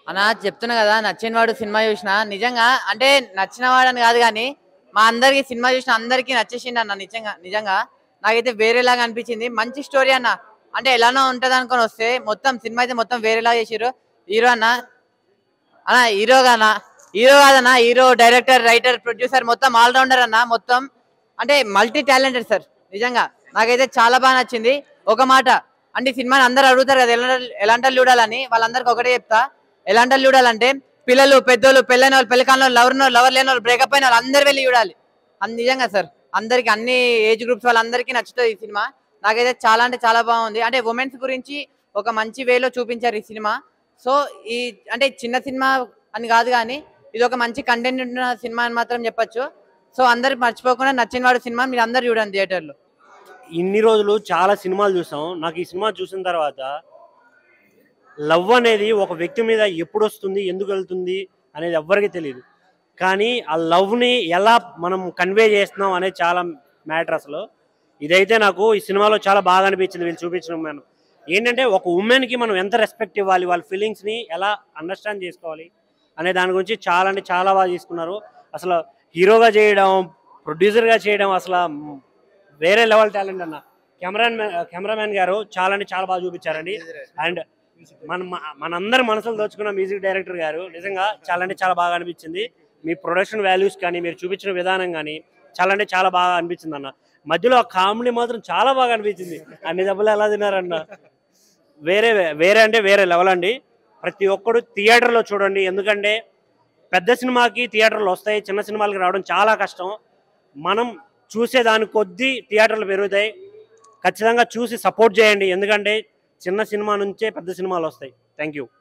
అన్న చెప్తున్నా కదా నచ్చిన వాడు సినిమా చూసిన నిజంగా అంటే నచ్చిన వాడని కాదు కానీ మా అందరికి సినిమా చూసిన అందరికి నచ్చేసింది అన్న నిజంగా నిజంగా నాకైతే వేరేలాగా అనిపించింది మంచి స్టోరీ అన్న అంటే ఎలానో ఉంటది అనుకొని వస్తే మొత్తం సినిమా అయితే మొత్తం వేరేలాగా చేసిర్రు హీరో అన్న అన్న హీరోగా అన్న హీరో కాదన్న హీరో డైరెక్టర్ రైటర్ ప్రొడ్యూసర్ మొత్తం ఆల్రౌండర్ అన్న మొత్తం అంటే మల్టీ టాలెంటెడ్ సార్ నిజంగా నాకైతే చాలా బాగా నచ్చింది ఒక మాట అంటే ఈ సినిమాని అందరూ అడుగుతారు కదా ఎలా ఎలాంటి వాళ్ళు చూడాలని వాళ్ళందరికీ ఒకటే చెప్తా ఎలాంటి వాళ్ళు చూడాలంటే పిల్లలు పెద్దోళ్ళు పెళ్ళైన వాళ్ళు పెళ్ళికాని వాళ్ళు లవర్ లవర్ లేని వాళ్ళు బ్రేకప్ అయిన వాళ్ళు అందరు వెళ్ళి చూడాలి అది నిజంగా సార్ అందరికి అన్ని ఏజ్ గ్రూప్స్ వాళ్ళందరికీ నచ్చుతుంది ఈ సినిమా నాకైతే చాలా అంటే చాలా బాగుంది అంటే ఉమెన్స్ గురించి ఒక మంచి వేలో చూపించారు ఈ సినిమా సో ఈ అంటే చిన్న సినిమా అని కాదు కానీ ఇది ఒక మంచి కంటెంట్ ఉన్న సినిమా అని మాత్రం చెప్పొచ్చు సో అందరికి మర్చిపోకుండా నచ్చిన వాడు సినిమా మీరు అందరు చూడండి థియేటర్లో ఇన్ని రోజులు చాలా సినిమాలు చూసాం నాకు ఈ సినిమా చూసిన తర్వాత లవ్ అనేది ఒక వ్యక్తి మీద ఎప్పుడు వస్తుంది ఎందుకు వెళ్తుంది అనేది ఎవ్వరికీ తెలియదు కానీ ఆ లవ్ని ఎలా మనం కన్వే చేస్తున్నాం అనేది చాలా మ్యాటర్ అసలు ఇదైతే నాకు ఈ సినిమాలో చాలా బాగా అనిపించింది వీళ్ళు చూపించడం మనం ఏంటంటే ఒక ఉమెన్కి మనం ఎంత రెస్పెక్ట్ ఇవ్వాలి వాళ్ళ ఫీలింగ్స్ని ఎలా అండర్స్టాండ్ చేసుకోవాలి అనే దాని గురించి చాలా అంటే చాలా బాగా తీసుకున్నారు అసలు హీరోగా చేయడం ప్రొడ్యూసర్గా చేయడం అసలు వేరే లెవెల్ టాలెంట్ అన్న కెమెరాన్ కెమెరామ్యాన్ గారు చాలా అంటే చాలా బాగా చూపించారండి అండ్ మన మ- మనందరి మనసులు దోచుకున్న మ్యూజిక్ డైరెక్టర్ గారు నిజంగా చాలా అంటే చాలా బాగా అనిపించింది మీ ప్రొడక్షన్ వాల్యూస్ కానీ మీరు చూపించిన విధానం కానీ చాలా అంటే చాలా బాగా అనిపించింది అన్న మధ్యలో ఆ కామెడీ మాత్రం చాలా బాగా అనిపించింది అన్ని దెబ్బలు ఎలా తిన్నారన్న వేరే వేరే అంటే వేరే లెవెల్ అండి ప్రతి ఒక్కడు థియేటర్లో చూడండి ఎందుకంటే పెద్ద సినిమాకి థియేటర్లు వస్తాయి చిన్న సినిమాలకి రావడం చాలా కష్టం మనం చూసే దాని కొద్దీ థియేటర్లు పెరుగుతాయి ఖచ్చితంగా చూసి సపోర్ట్ చేయండి ఎందుకంటే చిన్న సినిమా నుంచే పెద్ద సినిమాలు వస్తాయి థ్యాంక్ యూ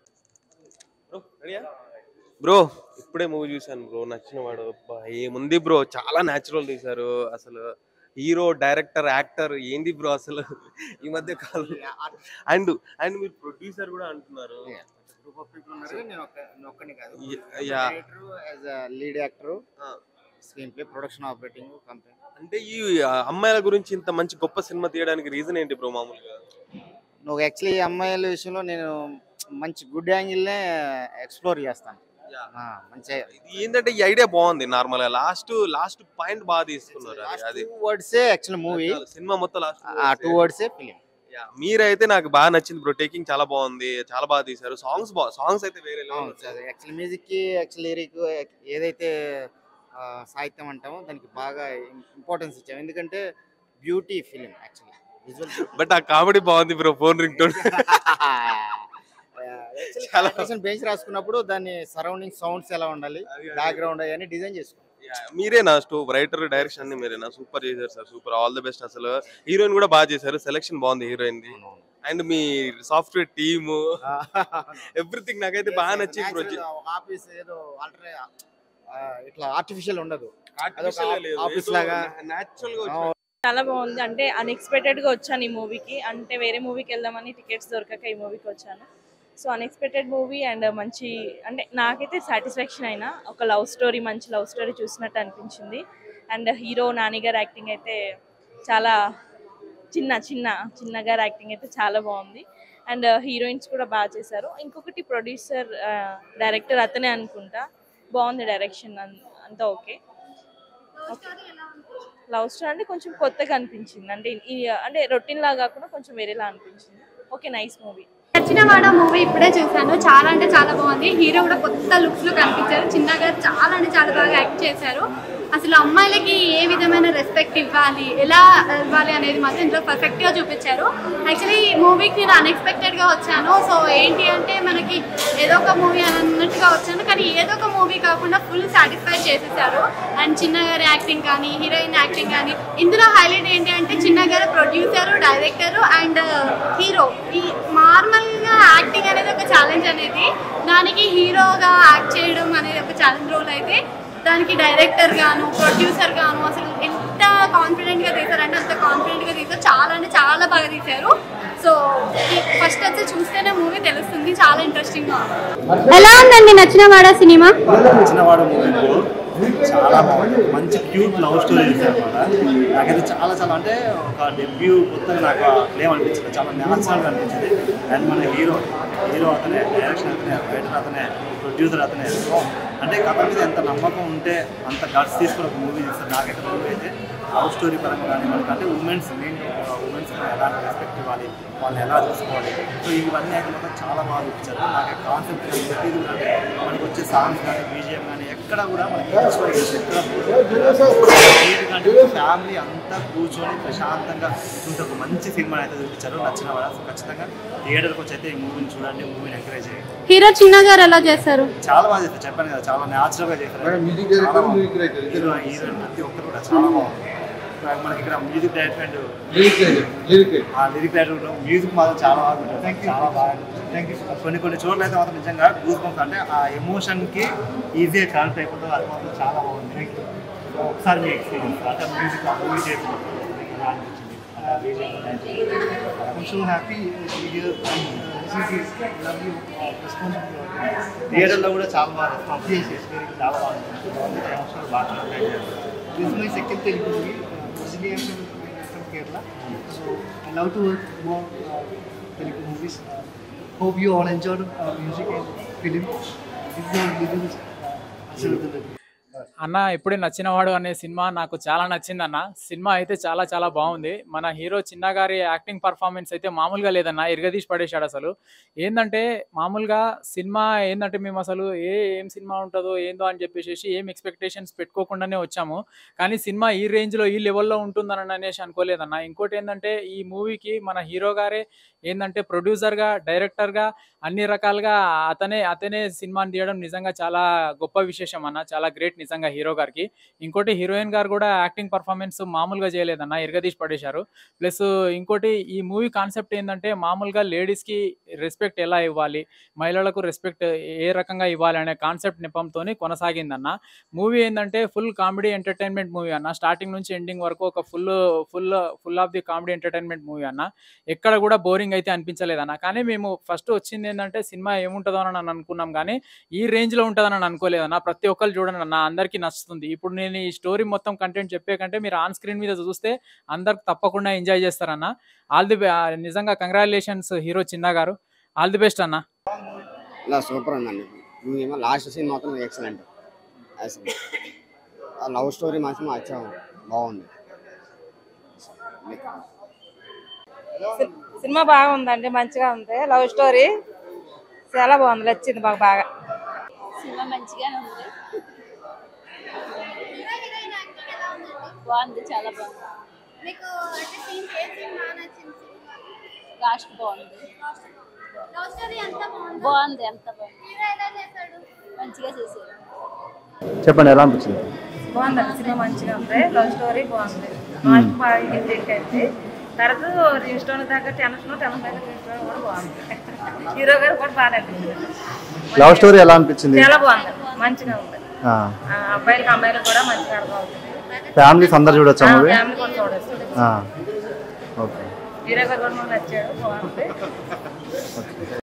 బ్రో ఇప్పుడే మూవీ చూశాను బ్రో నచ్చిన వాడు అబ్బా, ఏముంది బ్రో చాలా న్యాచురల్ తీశారు అసలు హీరో డైరెక్టర్ యాక్టర్ ఏంది బ్రో అసలు ఈ మధ్య కాలం అండ్ అండ్ మీరు ప్రొడ్యూసర్ కూడా అంటున్నారు గ్రూప్ ఆఫ్ పీపుల్ ఉన్నారు నేను ఒక్క నేను ఒక్కని కాదు yeah as lead actor screenplay production operating company అంటే ఈ ఆ, అమ్మాయిల గురించి ఇంత మంచి గొప్ప సినిమా తీయడానికి రీజన్ ఏంటి బ్రో మామూలుగా నువ్వు యాక్చువల్లీ అమ్మాయిల విషయంలో నేను మంచి గుడ్ యాంగిల్నే ఎక్స్ప్లోర్ చేస్తాను ఆ, మంచి ఇది ఏంటంటే ఈ ఐడియా బాగుంది నార్మల్ గా లాస్ట్ లాస్ట్ పాయింట్ బాగా తీసుకున్నారు అది- అది టూ వర్డ్సే యాక్చువల్ మూవీ సినిమా మొత్తం లాస్ట్ ఆ టూ వర్డ్సే ఫిలిం యా, మీరైతే నాకు బాగా నచ్చింది బ్రో టేకింగ్ చాలా బాగుంది చాలా బాగా తీశారు సాంగ్స్ బా సాంగ్స్ అయితే వేరే level ఉన్నాయి. యాక్చువల్ మ్యూజిక్ కి యాక్చువల్ లిరిక్ ఏదైతే ఆ, సాహిత్యం అంటామో దానికి బాగా ఇంపార్టెన్స్ ఇచ్చాం ఎందుకంటే beauty film actually visual but ఆ కామెడీ బాగుంది బ్రో ఫోన్ రింగ్ టోన్ చాలా బేస్ రాసుకున్నప్పుడు దాని సరౌండింగ్ సౌండ్స్ ఎలా ఉండాలి బ్యాక్గ్రౌండ్ అవన్నీ డిజైన్ చేసుకో మీరేనా స్టో రైటర్ డైరెక్షన్ అన్ని మీరేనా సూపర్ చేశారు sir super all the best అసలు హీరోయిన్ కూడా బాగా చేశారు సెలెక్షన్ బాగుంది హీరోయిన్ ది అండ్ మీ సాఫ్ట్వేర్ టీమ్ ఎవ్రీథింగ్ నాకైతే బాగా నచ్చింది బ్రో ఆఫీస్ ఏదో ఆల్టర్ ఇట్లా ఆర్టిఫిషియల్ ఉండదు Artificial గా లేదు. ఆఫీస్ ఏదో లాగా natural గా ఆ, చాలా బాగుంది అంటే అన్ఎక్స్పెక్టెడ్ గా వచ్చాను ఈ మూవీకి అంటే వేరే మూవీకి వెళ్దామని టికెట్స్ దొరకక ఈ మూవీకి వచ్చాను సో అన్ఎక్స్పెక్టెడ్ మూవీ అండ్ మంచి అంటే నాకైతే సాటిస్ఫాక్షన్ అయినా ఒక లవ్ స్టోరీ మంచి లవ్ స్టోరీ చూసినట్టు అనిపించింది అండ్ హీరో నానిగారు యాక్టింగ్ అయితే చాలా చిన్న చిన్న చిన్నగారు యాక్టింగ్ అయితే చాలా బాగుంది అండ్ హీరోయిన్స్ కూడా బాగా చేశారు ఇంకొకటి ప్రొడ్యూసర్ డైరెక్టర్ అతనే అనుకుంటా బాగుంది డైరెక్షన్ అంతా ఓకే లవ్ స్టోరీ అంటే కొంచెం కొత్తగా అనిపించింది అంటే ఈ- అంటే రొటీన్ లా కాకుండా కొంచెం వేరేలా అనిపించింది ఓకే నైస్ మూవీ నచ్చిన వాడ మూవీ ఇప్పుడే చూసాను చాలా అంటే చాలా బాగుంది హీరో కూడా కొత్త లుక్స్ లో కనిపించారు చిన్నగా చాలా అంటే చాలా బాగా యాక్ట్ చేశారు అసలు అమ్మాయిలకి ఏ విధమైన రెస్పెక్ట్ ఇవ్వాలి ఎలా ఇవ్వాలి అనేది మాత్రం ఇందులో పర్ఫెక్ట్ గా చూపించారు యాక్చువల్లీ ఈ మూవీకి నేను అన్ఎక్స్పెక్టెడ్ గా వచ్చాను సో ఏంటి అంటే మనకి ఏదో ఒక మూవీ అన్నట్టుగా వచ్చాను కానీ ఏదో ఒక మూవీ కాకుండా ఫుల్ సాటిస్ఫై చేసేసారు అండ్ చిన్న గారి యాక్టింగ్ కానీ హీరోయిన్ యాక్టింగ్ కానీ ఇందులో హైలైట్ ఏంటి అంటే చిన్న garu producer director and hero ఈ నార్మల్ గా యాక్టింగ్ అనేది ఒక ఛాలెంజ్ అనేది దానికి హీరోగా యాక్ట్ చేయడం అనేది ఒక ఛాలెంజ్ రోల్ అయితే దానికి డైరెక్టర్ గాను ప్రొడ్యూసర్ గాను అసలు ఎంత కాన్ఫిడెంట్ గా తీశారంటే అంత కాన్ఫిడెంట్ గా తీశారు చాలా అంటే చాలా బాగా తీశారు సో ఫస్ట్ వచ్చి చూస్తేనే మూవీ తెలుస్తుంది చాలా ఇంట్రెస్టింగ్ గా ఉంది ఎలా ఉందండి నచ్చిన వాడ సినిమా నచ్చిన వాడు మూవీ చాలా బాగుంది మంచి క్యూట్ లవ్ స్టోరీ అనమాట నాకైతే చాలా చాలా అంటే ఒక డెబ్యూ కొత్తగా నాకు క్లేమ్ అనిపించింది చాలా న్యాచురల్గా అనిపించింది అండ్ మన హీరో హీరో అతనే డైరెక్షన్ అతనే రైటర్ అతనే ప్రొడ్యూసర్ అతనే అంటే కథ మీద ఎంత నమ్మకం ఉంటే అంత గట్స్ తీసుకుని ఒక మూవీ తీస్తారు నాకైతే మూవీ అయితే లవ్ స్టోరీ పరంగా కానీ మనకి అంటే ఉమెన్స్ మెయిన్ ఉమెన్స్ ఎలా రెస్పెక్ట్ ఇవ్వాలి వాళ్ళని ఎలా చూసుకోవాలి సో ఇవన్నీ అయితే మాత్రం చాలా బాగా చూపించారు నాకు కాన్సెప్ట్ కానీ ప్రతిదీ కూడా అంటే మనకి వచ్చే సాంగ్స్ కానీ బీజిఎం కానీ ఎక్కడ కూడా మనకి ఎక్కడ ఫ్యామిలీ అంతా కూర్చొని ప్రశాంతంగా చూస్తే ఒక మంచి సినిమా అయితే చూపించారు నచ్చిన వాళ్ళ సో ఖచ్చితంగా థియేటర్కి వచ్చి అయితే ఈ మూవీని చూడండి మూవీని ఎంకరేజ్ చేయండి హీరో చిన్న గారు ఎలా చేశారు చాలా బాగా చేస్తారు చెప్పాను కదా చాలా న్యాచురల్ గా చేస్తారు మ్యూజిక్ డైరెక్టర్, చాలా బాగుంది. మ్యూజిక్ రైటర్, ఇద్దరు హీరో, హీరోయిన్ ప్రతి ఒక్కరు కూడా చాలా బాగుంది మనకి ఇక్కడ music director and lyric writer lyric writer ఆ లిరిక్ డైరెక్టర్ మ్యూజిక్ మాత్రం చాలా బాగా పెట్టారు. చాలా బాగా థ్యాంక్ యూ కొన్ని కొన్ని చోట్ల అయితే మాత్రం నిజంగా గూస్ బంప్స్ అంటే ఆ ఎమోషన్ కి ఈజీగా కనెక్ట్ అయిపోతుంది అది మాత్రం చాలా బాగుంది సో ఒకసారి మీ ఎక్స్పీరియన్స్ అంటే మ్యూజిక్ ఆ మూవీ చేసినప్పుడు మీకు ఎలా అనిపించింది ఆ BGM కానీ. I'm so happy to hear and uh, listen to lovely uh, response from the audience. థియేటర్లో కూడా చాలా బాగా రెస్పాన్స్ చేసి చాలా బాగుంది బాగుంది ఎమోషనల్ బాగా connect అయ్యారు. This is my second Telugu movie. Uh, originally I'm from, from Kerala, so I love to work more uh, Telugu movies. Uh, hope you all enjoyed uh, music and film. This is our little uh, Asirudaladi. అన్న ఇప్పుడే నచ్చినవాడు అనే cinema నాకు చాలా నచ్చింది అన్న cinema అయితే చాలా చాలా బాగుంది మన హీరో చిన్న గారి యాక్టింగ్ పర్ఫార్మెన్స్ అయితే మామూలుగా లేదన్న ఇరగదీసి పడేశాడు అసలు ఏంటంటే మామూలుగా సినిమా ఏంటంటే మేము అసలు ఏ ఏం సినిమా ఉంటుందో ఏందో అని చెప్పేసి ఏం ఎక్స్పెక్టేషన్స్ పెట్టుకోకుండానే వచ్చాము కానీ సినిమా ఈ రేంజ్లో ఈ లెవెల్లో ఉంటుందని అనేసి అనుకోలేదన్న ఇంకోటి ఏంటంటే ఈ మూవీకి మన హీరో గారే ఏంటంటే ప్రొడ్యూసర్గా డైరెక్టర్గా అన్ని రకాలుగా అతనే అతనే సినిమాని తీయడం నిజంగా చాలా గొప్ప విశేషం అన్న చాలా గ్రేట్ నిజంగా హీరో గారికి ఇంకోటి హీరోయిన్ గారు కూడా యాక్టింగ్ పర్ఫార్మెన్స్ మామూలుగా చేయలేదన్న ఇరగదీసి పడేశారు ప్లస్ ఇంకోటి ఈ మూవీ కాన్సెప్ట్ ఏంటంటే మామూలుగా లేడీస్కి రెస్పెక్ట్ ఎలా ఇవ్వాలి మహిళలకు రెస్పెక్ట్ ఏ రకంగా ఇవ్వాలి అనే కాన్సెప్ట్ నెపంతో కొనసాగిందన్న మూవీ ఏంటంటే ఫుల్ కామెడీ ఎంటర్టైన్మెంట్ మూవీ అన్న స్టార్టింగ్ నుంచి ఎండింగ్ వరకు ఒక full full full of the comedy entertainment movie అన్న ఎక్కడ కూడా బోరింగ్ అయితే అనిపించలేదన్న కానీ మేము ఫస్ట్ వచ్చింది ఏంటంటే సినిమా ఏముంటుందో అని అని అనుకున్నాం కానీ ఈ రేంజ్లో ఉంటుందని అని అనుకోలేదన్న ప్రతి ఒక్కరు చూడండి అన్న అందరికీ నచ్చుతుంది ఇప్పుడు నేను ఈ స్టోరీ మొత్తం కంటెంట్ చెప్పే కంటే మీరు ఆన్ స్క్రీన్ మీద చూస్తే అందరికి తప్పకుండా ఎంజాయ్ చేస్తారన్న ఆల్ ది నిజంగా congratulations hero Chinna garu all the best అన్న ఇలా సూపర్ ఉందండి ఏమో లాస్ట్ సీన్ మాత్రం ఎక్సలెంట్ అసలు ఆ లవ్ స్టోరీ మాత్రం అచ్చా బాగుంది సినిమా బాగుందండి మంచిగా ఉంది లవ్ స్టోరీ చాలా బాగుంది నచ్చింది మాకు బాగా సినిమా మంచిగానే ఉంది బాగుంది చాలా బాగుంది మీకు అంటే సీన్స్ ఏ సీన్ బాగా నచ్చింది లాస్ట్ బాగుంది లవ్ స్టోరీ ఎంత బాగుంది బాగుంది ఎంత బాగుంది హీరో ఎలా చేశాడు మంచిగా చేశారు చెప్పండి ఎలా అనిపించింది బాగుందండి సినిమా మంచిగా ఉంది లవ్ స్టోరీ బాగుంది లాస్ట్ బాగా హిట్ అయింది తర్వాత రిజిస్టర్ దగ్గర టెన్షన్ టెన్షన్ దగ్గర రిజిస్టర్ కూడా బాగుంది హీరో గారు కూడా బాగా అనిపించింది లవ్ స్టోరీ ఎలా అనిపించింది చాలా బాగుంది మంచిగా ఉంది ఆ, ఆ, అబ్బాయిలకి అమ్మాయిలకు కూడా మంచిగా అర్థమవుతుంది ఫ్యామిలీస్ అందరు చూడొచ్చా మూవీ ఫ్యామిలీ కూడా చూడొచ్చు ఆ, ఓకే హీరో గారు కూడా మాకు నచ్చాడు బాగుంది